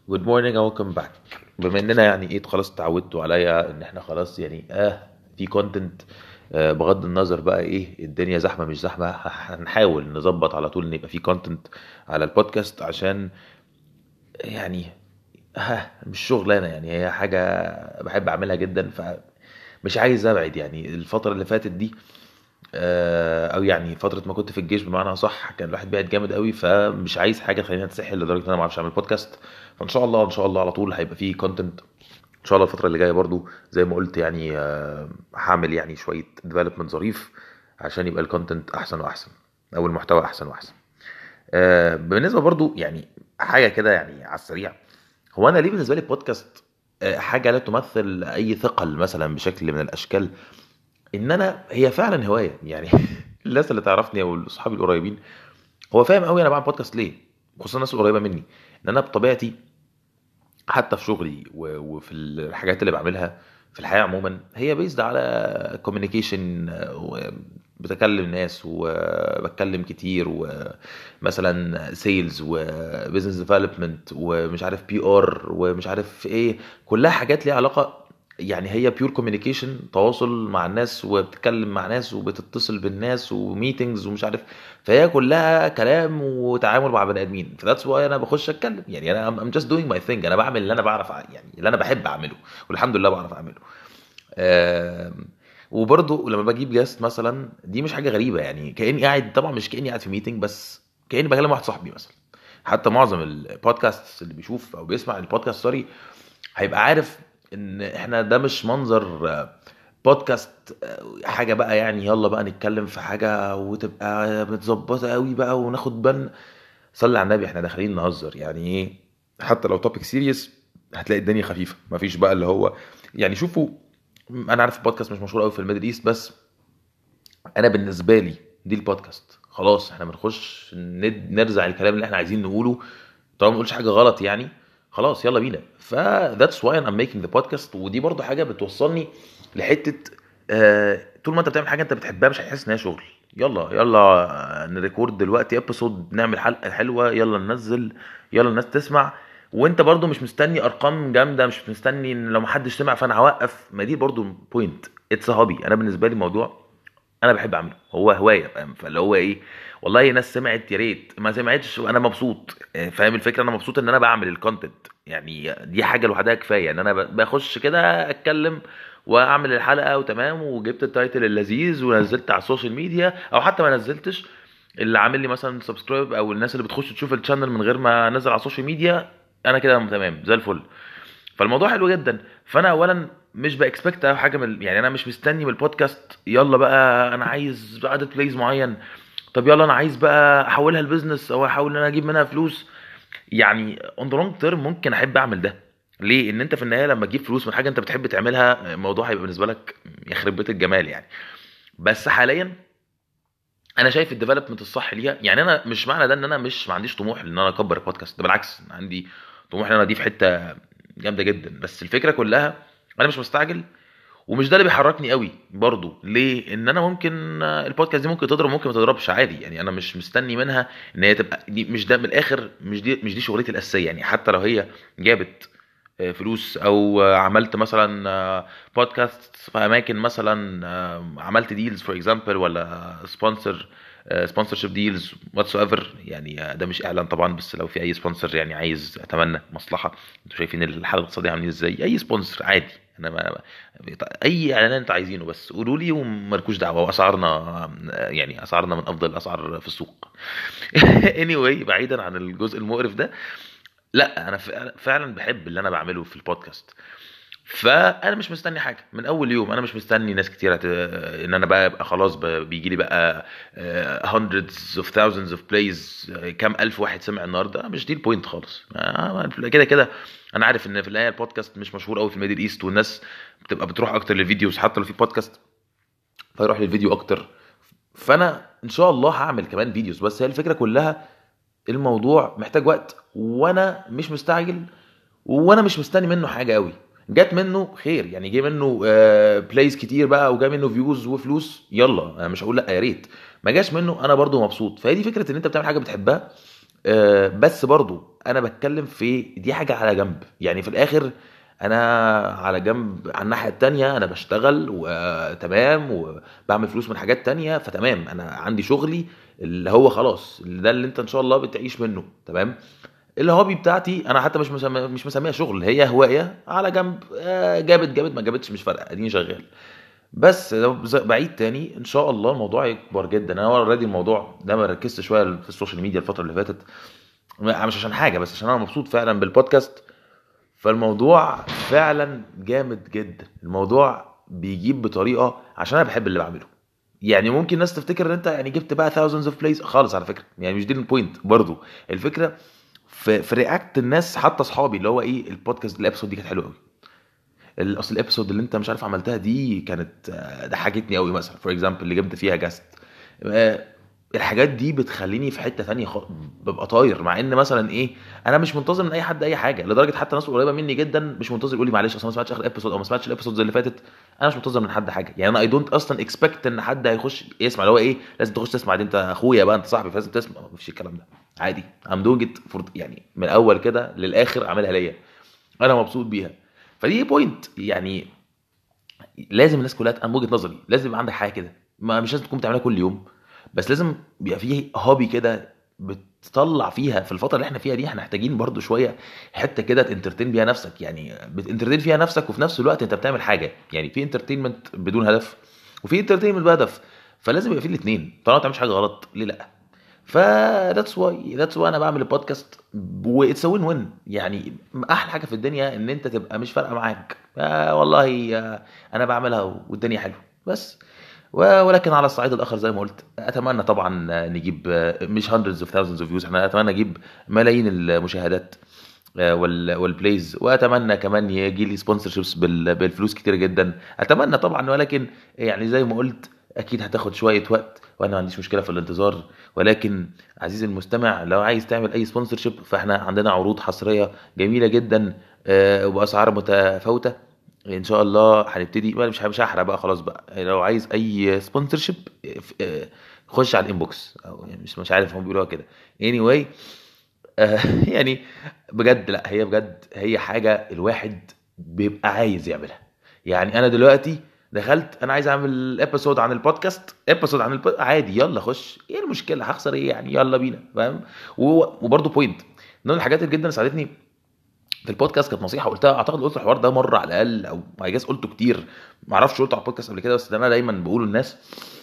جود مورنينج ويلكم باك بما اننا يعني ايه خلاص اتعودتوا عليا ان احنا خلاص يعني اه في كونتنت آه بغض النظر بقى ايه الدنيا زحمه مش زحمه هنحاول نظبط على طول ان يبقى في كونتنت على البودكاست عشان يعني ها مش شغلانه يعني هي حاجه بحب اعملها جدا فمش عايز ابعد يعني الفتره اللي فاتت دي آه، او يعني فتره ما كنت في الجيش بمعنى صح كان الواحد بعد جامد قوي فمش عايز حاجه تخليني اتسحل لدرجه ان انا ما اعرفش اعمل بودكاست فان شاء الله ان شاء الله على طول هيبقى فيه كونتنت ان شاء الله الفتره اللي جايه برضو زي ما قلت يعني آه، هعمل يعني شويه ديفلوبمنت ظريف عشان يبقى الكونتنت احسن واحسن او المحتوى احسن واحسن آه، بالنسبه برضو يعني حاجه كده يعني على السريع هو انا ليه بالنسبه لي البودكاست حاجه لا تمثل اي ثقل مثلا بشكل من الاشكال ان انا هي فعلا هوايه يعني الناس اللي تعرفني او اصحابي القريبين هو فاهم قوي انا بعمل بودكاست ليه خصوصا الناس القريبه مني ان انا بطبيعتي حتى في شغلي وفي الحاجات اللي بعملها في الحياه عموما هي بيزد على كوميونيكيشن بتكلم ناس وبتكلم كتير ومثلا سيلز وبزنس ديفلوبمنت ومش عارف بي ار ومش عارف ايه كلها حاجات ليها علاقه يعني هي بيور كوميونيكيشن تواصل مع الناس وبتتكلم مع ناس وبتتصل بالناس وميتنجز ومش عارف فهي كلها كلام وتعامل مع بني ادمين فذاتس واي انا بخش اتكلم يعني انا ام جاست دوينج ماي ثينج انا بعمل اللي انا بعرف يعني اللي انا بحب اعمله والحمد لله بعرف اعمله وبرضه لما بجيب جاست مثلا دي مش حاجه غريبه يعني كاني قاعد طبعا مش كاني قاعد في ميتنج بس كاني بكلم واحد صاحبي مثلا حتى معظم البودكاست اللي بيشوف او بيسمع البودكاست سوري هيبقى عارف ان احنا ده مش منظر بودكاست حاجه بقى يعني يلا بقى نتكلم في حاجه وتبقى متظبطه قوي بقى وناخد بالنا صلي على النبي احنا داخلين نهزر يعني ايه حتى لو توبيك سيريس هتلاقي الدنيا خفيفه مفيش بقى اللي هو يعني شوفوا انا عارف البودكاست مش مشهور قوي في الميدل ايست بس انا بالنسبه لي دي البودكاست خلاص احنا بنخش نرزع الكلام اللي احنا عايزين نقوله طالما ما نقولش حاجه غلط يعني خلاص يلا بينا ف that's why I'm making the podcast ودي برضو حاجه بتوصلني لحته آه طول ما انت بتعمل حاجه انت بتحبها مش هتحس ان هي شغل يلا يلا نريكورد دلوقتي ابيسود نعمل حلقه حلوه يلا ننزل يلا الناس تسمع وانت برضو مش مستني ارقام جامده مش مستني ان لو محدش سمع فانا هوقف ما دي برضو بوينت اتس هوبي انا بالنسبه لي موضوع انا بحب اعمله هو هوايه فاهم فاللي هو ايه والله ناس سمعت يا ريت ما سمعتش انا مبسوط فاهم الفكره انا مبسوط ان انا بعمل الكونتنت يعني دي حاجه لوحدها كفايه ان انا بخش كده اتكلم واعمل الحلقه وتمام وجبت التايتل اللذيذ ونزلت على السوشيال ميديا او حتى ما نزلتش اللي عامل لي مثلا سبسكرايب او الناس اللي بتخش تشوف الشانل من غير ما انزل على السوشيال ميديا انا كده تمام زي الفل فالموضوع حلو جدا فانا اولا مش باكسبكت او حاجه من يعني انا مش مستني من البودكاست يلا بقى انا عايز عدد بلايز معين طب يلا انا عايز بقى احولها لبزنس او احاول ان انا اجيب منها فلوس يعني اون ذا لونج تيرم ممكن احب اعمل ده ليه ان انت في النهايه لما تجيب فلوس من حاجه انت بتحب تعملها الموضوع هيبقى بالنسبه لك يخرب بيت الجمال يعني بس حاليا انا شايف الديفلوبمنت الصح ليها يعني انا مش معنى ده ان انا مش ما عنديش طموح ان انا اكبر البودكاست ده بالعكس عندي طموح ان انا دي في حته جامده جدا بس الفكره كلها انا مش مستعجل ومش ده اللي بيحركني قوي برضو ليه ان انا ممكن البودكاست دي ممكن تضرب ممكن ما تضربش عادي يعني انا مش مستني منها ان هي تبقى دي مش ده من الاخر مش دي مش دي شغلتي الاساسيه يعني حتى لو هي جابت فلوس او عملت مثلا بودكاست في اماكن مثلا عملت ديلز فور اكزامبل ولا سبونسر سبونسر شيب ديلز واتس ايفر يعني ده مش اعلان طبعا بس لو في اي سبونسر يعني عايز اتمنى مصلحه انتوا شايفين الحاله الاقتصاديه عاملين ازاي اي سبونسر عادي انا ما اي اعلان انتوا عايزينه بس قولوا لي ومالكوش دعوه واسعارنا يعني اسعارنا من افضل الاسعار في السوق anyway بعيدا عن الجزء المقرف ده لا انا فعلا بحب اللي انا بعمله في البودكاست فانا مش مستني حاجه من اول يوم انا مش مستني ناس كتير هت... ان انا بقى ابقى خلاص بيجي لي بقى hundreds of thousands of plays كام الف واحد سمع النهارده مش دي البوينت خالص كده كده انا عارف ان في النهايه البودكاست مش مشهور قوي في الميدل ايست والناس بتبقى بتروح اكتر للفيديوز حتى لو في بودكاست فيروح للفيديو اكتر فانا ان شاء الله هعمل كمان فيديوز بس هي الفكره كلها الموضوع محتاج وقت وانا مش مستعجل وانا مش مستني منه حاجه قوي جات منه خير يعني جه منه بلايز كتير بقى وجا منه فيوز وفلوس يلا انا مش هقول لا يا ريت ما جاش منه انا برضو مبسوط فهي دي فكره ان انت بتعمل حاجه بتحبها آه، بس برضو انا بتكلم في دي حاجه على جنب يعني في الاخر انا على جنب على الناحيه التانية انا بشتغل وتمام وبعمل فلوس من حاجات تانية فتمام انا عندي شغلي اللي هو خلاص ده اللي انت ان شاء الله بتعيش منه تمام الهوبي بتاعتي انا حتى مش مسمى مش مسميها شغل هي هوايه على جنب آه، جابت جابت ما جابتش مش فارقه اديني شغال بس لو ز- بعيد تاني ان شاء الله الموضوع يكبر جدا انا اوريدي الموضوع ده ما ركزت شويه في السوشيال ميديا الفتره اللي فاتت مش عشان حاجه بس عشان انا مبسوط فعلا بالبودكاست فالموضوع فعلا جامد جدا الموضوع بيجيب بطريقه عشان انا بحب اللي بعمله يعني ممكن الناس تفتكر ان انت يعني جبت بقى thousands of plays خالص على فكره يعني مش دي البوينت برضو الفكره في في رياكت الناس حتى اصحابي اللي هو ايه البودكاست الابسود دي كانت حلوه قوي ال- اصل الابيسود اللي انت مش عارف عملتها دي كانت آه، ضحكتني قوي مثلا فور اكزامبل اللي جبت فيها جاست الحاجات دي بتخليني في حته ثانيه خ... ببقى طاير مع ان مثلا ايه انا مش منتظر من اي حد اي حاجه لدرجه حتى ناس قريبه مني جدا مش منتظر يقول لي معلش اصل ما سمعتش اخر ابيسود او ما سمعتش الابيسود اللي فاتت انا مش منتظر من حد حاجه يعني انا اي دونت اصلا اكسبكت ان حد هيخش يسمع اللي هو ايه لازم تخش تسمع دي انت اخويا بقى انت صاحبي فلازم تسمع مفيش الكلام ده عادي ام دوينج ات يعني من الاول كده للاخر اعملها ليا انا مبسوط بيها فدي بوينت يعني لازم الناس كلها انا من وجهه نظري لازم يبقى عندك حاجه كده ما مش لازم تكون بتعملها كل يوم بس لازم يبقى فيه هوبي كده بتطلع فيها في الفتره اللي احنا فيها دي احنا محتاجين برضو شويه حته كده تنترتين بيها نفسك يعني بتنترتين فيها نفسك وفي نفس الوقت انت بتعمل حاجه يعني في انترتينمنت بدون هدف وفي انترتينمنت بهدف فلازم يبقى في الاثنين طالما ما بتعملش حاجه غلط ليه لا ف ذاتس واي ذاتس واي انا بعمل البودكاست واتس وين وين يعني احلى حاجه في الدنيا ان انت تبقى مش فارقه معاك آه والله آه انا بعملها والدنيا حلوه بس و- ولكن على الصعيد الاخر زي ما قلت اتمنى طبعا آه، نجيب آه، مش hundreds of thousands of views احنا اتمنى اجيب ملايين المشاهدات آه، وال والبلايز واتمنى كمان يجي لي سبونسرشيبس بالفلوس كتير جدا اتمنى طبعا ولكن يعني زي ما قلت اكيد هتاخد شويه وقت وانا ما عنديش مشكله في الانتظار ولكن عزيزي المستمع لو عايز تعمل اي سبونسرشيب فاحنا عندنا عروض حصريه جميله جدا آه، وباسعار متفاوته ان شاء الله هنبتدي بقى مش مش هحرق بقى خلاص بقى لو عايز اي سبونسرشيب خش على الانبوكس او يعني مش مش عارف هم بيقولوها كده anyway آه، يعني بجد لا هي بجد هي حاجه الواحد بيبقى عايز يعملها يعني انا دلوقتي دخلت انا عايز اعمل ابيسود عن البودكاست ابيسود عن البود... عادي يلا خش ايه المشكله هخسر ايه يعني يلا بينا فاهم و- وبرضه بوينت من الحاجات اللي جدا ساعدتني في البودكاست كانت نصيحه قلتها اعتقد قلت الحوار ده مره على الاقل او ما جاز قلته كتير ما اعرفش قلته على البودكاست قبل كده بس ده انا دايما بقوله للناس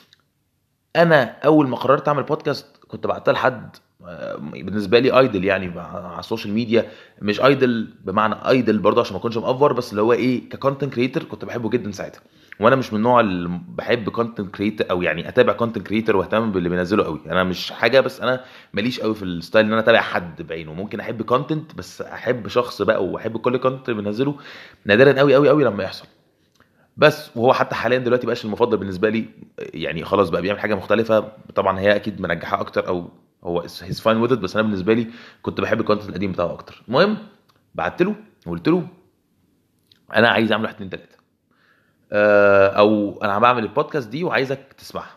انا اول ما قررت اعمل بودكاست كنت بعتها لحد آه، بالنسبه لي ايدل يعني مع- على السوشيال ميديا مش ايدل بمعنى ايدل برضه عشان ما اكونش مأفور بس اللي هو ايه ككونتنت كريتور كنت بحبه جدا ساعتها وانا مش من النوع اللي بحب كونتنت كريتور او يعني اتابع كونتنت كريتور واهتم باللي بينزله قوي انا مش حاجه بس انا ماليش قوي في الستايل ان انا اتابع حد بعينه ممكن احب كونتنت بس احب شخص بقى واحب كل كونتنت اللي بينزله نادرا قوي قوي قوي لما يحصل بس وهو حتى حاليا دلوقتي بقاش المفضل بالنسبه لي يعني خلاص بقى بيعمل حاجه مختلفه طبعا هي اكيد منجحه اكتر او هو هيز فاين وذ بس انا بالنسبه لي كنت بحب الكونتنت القديم بتاعه اكتر المهم بعت له وقلت له انا عايز اعمل واحد اتنين تلاته آه، او انا بعمل البودكاست دي وعايزك تسمعها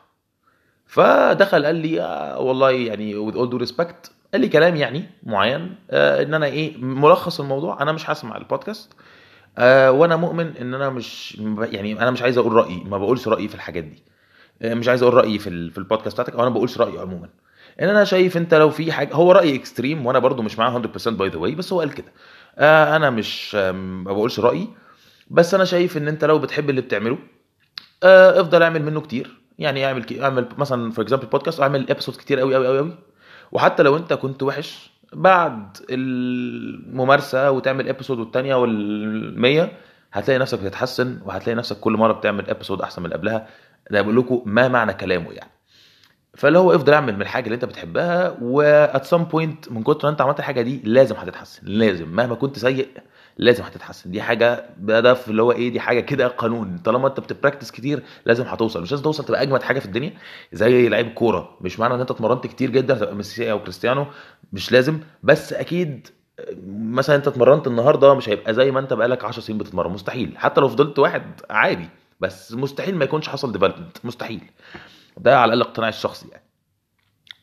فدخل قال لي آه والله يعني with all due respect قال لي كلام يعني معين آه ان انا ايه ملخص الموضوع انا مش هسمع البودكاست آه وانا مؤمن ان انا مش يعني انا مش عايز اقول رايي ما بقولش رايي في الحاجات دي آه مش عايز اقول رايي في ال- في البودكاست بتاعتك او انا ما بقولش رايي عموما ان انا شايف انت لو في حاجه هو راي اكستريم وانا برضو مش معاه 100% باي ذا واي بس هو قال كده آه انا مش آه ما بقولش رايي بس انا شايف ان انت لو بتحب اللي بتعمله آه افضل اعمل منه كتير يعني اعمل كي... اعمل مثلا فور اكزامبل بودكاست اعمل ابيسود كتير قوي قوي قوي قوي وحتى لو انت كنت وحش بعد الممارسه وتعمل ابيسود والتانيه والمية هتلاقي نفسك بتتحسن وهتلاقي نفسك كل مره بتعمل ابيسود احسن من اللي قبلها ده بقول لكم ما معنى كلامه يعني فاللي هو افضل اعمل من الحاجه اللي انت بتحبها وات سام بوينت من كتر ما انت عملت الحاجه دي لازم هتتحسن لازم مهما كنت سيء لازم هتتحسن دي حاجه ده ده في اللي هو ايه دي حاجه كده قانون طالما انت بتبراكتس كتير لازم هتوصل مش لازم توصل تبقى اجمد حاجه في الدنيا زي لعيب كوره مش معنى ان انت اتمرنت كتير جدا تبقى ميسي او كريستيانو مش لازم بس اكيد مثلا انت اتمرنت النهارده مش هيبقى زي ما انت بقالك 10 سنين بتتمرن مستحيل حتى لو فضلت واحد عادي بس مستحيل ما يكونش حصل ديفلوبمنت مستحيل ده على الاقل اقتناعي الشخصي يعني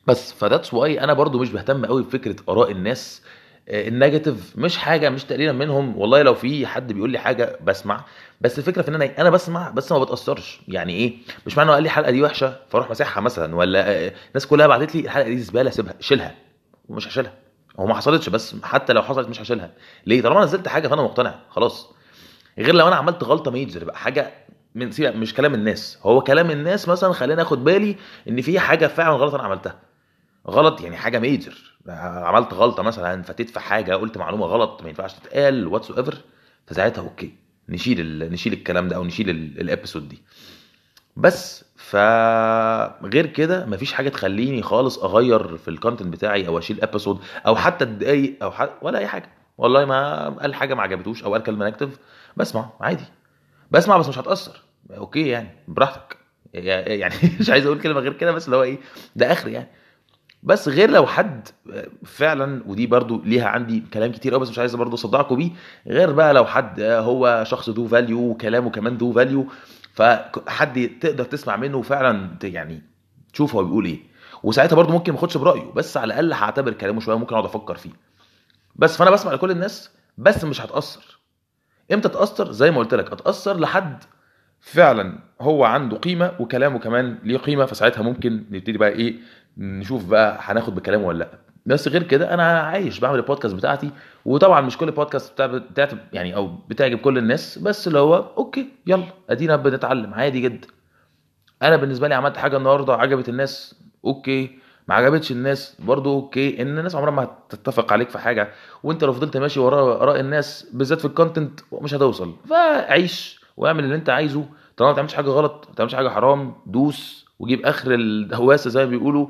بس فذاتس واي انا برضو مش بهتم قوي بفكره اراء الناس آه، النيجاتيف مش حاجه مش تقليلا منهم والله لو في حد بيقول لي حاجه بسمع بس الفكره في ان انا انا بسمع بس ما بتاثرش يعني ايه مش معنى انه قال لي الحلقه دي وحشه فاروح مسحها مثلا ولا آه، الناس كلها بعتت لي الحلقه دي زباله سيبها شيلها ومش هشيلها هو ما حصلتش بس حتى لو حصلت مش هشيلها ليه طالما نزلت حاجه فانا مقتنع خلاص غير لو انا عملت غلطه ميجر بقى حاجه من سيبك مش كلام الناس هو كلام الناس مثلا خليني اخد بالي ان في حاجه فعلا غلط انا عملتها غلط يعني حاجه ميجر عملت غلطه مثلا فاتت في حاجه قلت معلومه غلط ما ينفعش تتقال واتس ايفر فساعتها اوكي نشيل ال... نشيل الكلام ده او نشيل ال- الابيسود دي بس فغير كده مفيش حاجه تخليني خالص اغير في الكونتنت بتاعي او اشيل ابيسود او حتى اتضايق او ح... ولا اي حاجه والله ما قال حاجه ما عجبتوش او قال كلمه نكتف بسمع عادي بسمع بس مش هتاثر اوكي يعني براحتك يعني مش عايز اقول كلمه غير كده بس اللي هو ايه ده اخر يعني بس غير لو حد فعلا ودي برضو ليها عندي كلام كتير قوي بس مش عايز برضو اصدعكم بيه غير بقى لو حد هو شخص ذو فاليو وكلامه كمان ذو فاليو فحد تقدر تسمع منه فعلا ت- يعني تشوف هو بيقول ايه وساعتها برضو ممكن ما اخدش برايه بس على الاقل هعتبر كلامه شويه ممكن اقعد افكر فيه بس فانا بسمع لكل الناس بس مش هتاثر امتى تاثر زي ما قلت لك اتاثر لحد فعلا هو عنده قيمه وكلامه كمان ليه قيمه فساعتها ممكن نبتدي بقى ايه نشوف بقى هناخد بكلامه ولا لا بس غير كده انا عايش بعمل البودكاست بتاعتي وطبعا مش كل البودكاست بتاع بتاعت يعني او بتعجب كل الناس بس اللي هو اوكي يلا ادينا بنتعلم عادي جدا انا بالنسبه لي عملت حاجه النهارده عجبت الناس اوكي ما عجبتش الناس برضو اوكي ان الناس عمرها ما هتتفق عليك في حاجه وانت لو فضلت ماشي ورا اراء الناس بالذات في الكونتنت مش هتوصل فعيش واعمل اللي انت عايزه طالما ما تعملش حاجه غلط ما تعملش حاجه حرام دوس وجيب اخر الهواسه زي ما بيقولوا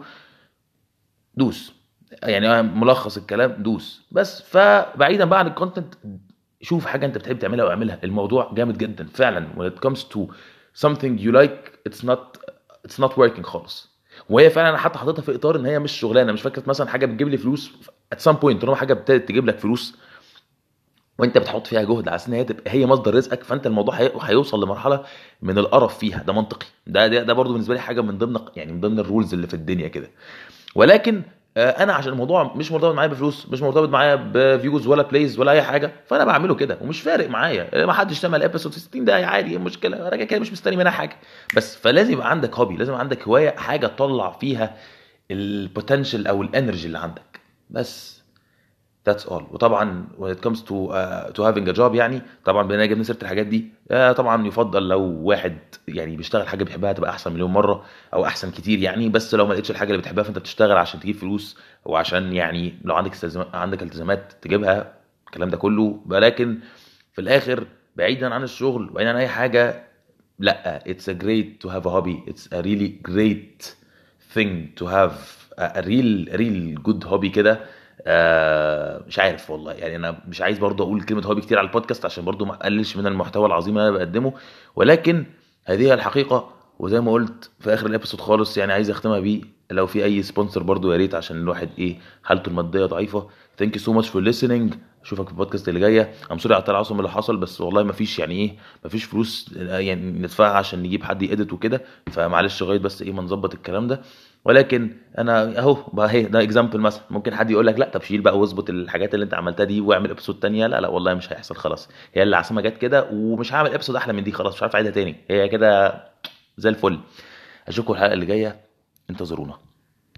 دوس يعني ملخص الكلام دوس بس فبعيدا بقى عن الكونتنت شوف حاجه انت بتحب تعملها واعملها الموضوع جامد جدا فعلا when it comes to something you like it's not it's not working خالص وهي فعلا انا حتى حاططها في اطار ان هي مش شغلانه مش فكره مثلا حاجه بتجيب لي فلوس at some point طالما حاجه ابتدت تجيب لك فلوس وانت بتحط فيها جهد على اساس ان هي تبقى هي مصدر رزقك فانت الموضوع هي- هيوصل لمرحله من القرف فيها ده منطقي ده ده, ده برضه بالنسبه لي حاجه من ضمن يعني من ضمن الرولز اللي في الدنيا كده ولكن آه، انا عشان الموضوع مش مرتبط معايا بفلوس مش مرتبط معايا بفيوز ولا بلايز ولا اي حاجه فانا بعمله كده ومش فارق معايا ما حدش سمع الابيسود في 60 دقيقه عادي ايه المشكله انا كده كده مش مستني منها حاجه بس فلازم يبقى عندك هوبي لازم عندك هوايه حاجه تطلع فيها البوتنشال او الانرجي اللي عندك بس That's all وطبعا when it comes to uh, to having a job يعني طبعا بما جبنا سيره الحاجات دي آه طبعا يفضل لو واحد يعني بيشتغل حاجه بيحبها تبقى احسن مليون مره او احسن كتير يعني بس لو ما لقيتش الحاجه اللي بتحبها فانت بتشتغل عشان تجيب فلوس وعشان يعني لو عندك استلزام عندك التزامات تجيبها الكلام ده كله ولكن في الاخر بعيدا عن الشغل بعيدا عن اي حاجه لا it's a great to have a hobby it's a really great thing to have a real real good hobby كده آه مش عارف والله يعني انا مش عايز برضه اقول كلمه هوبي كتير على البودكاست عشان برضه ما اقللش من المحتوى العظيم اللي انا بقدمه ولكن هذه هي الحقيقه وزي ما قلت في اخر الابيسود خالص يعني عايز اختمها بيه لو في اي سبونسر برضه يا ريت عشان الواحد ايه حالته الماديه ضعيفه ثانك يو سو ماتش فور listening اشوفك في البودكاست اللي جايه ام سوري على التلعثم اللي حصل بس والله ما فيش يعني ايه ما فيش فلوس يعني ندفعها عشان نجيب حد يedit وكده فمعلش لغايه بس ايه ما نظبط الكلام ده ولكن انا اهو بقى هي ده اكزامبل مثلا ممكن حد يقول لك لا طب شيل بقى واظبط الحاجات اللي انت عملتها دي واعمل ابيسود تانية لا لا والله مش هيحصل خلاص هي اللي عاصمه جت كده ومش هعمل ابيسود احلى من دي خلاص مش عارف اعيدها تاني هي كده زي الفل اشوفكم الحلقه اللي جايه انتظرونا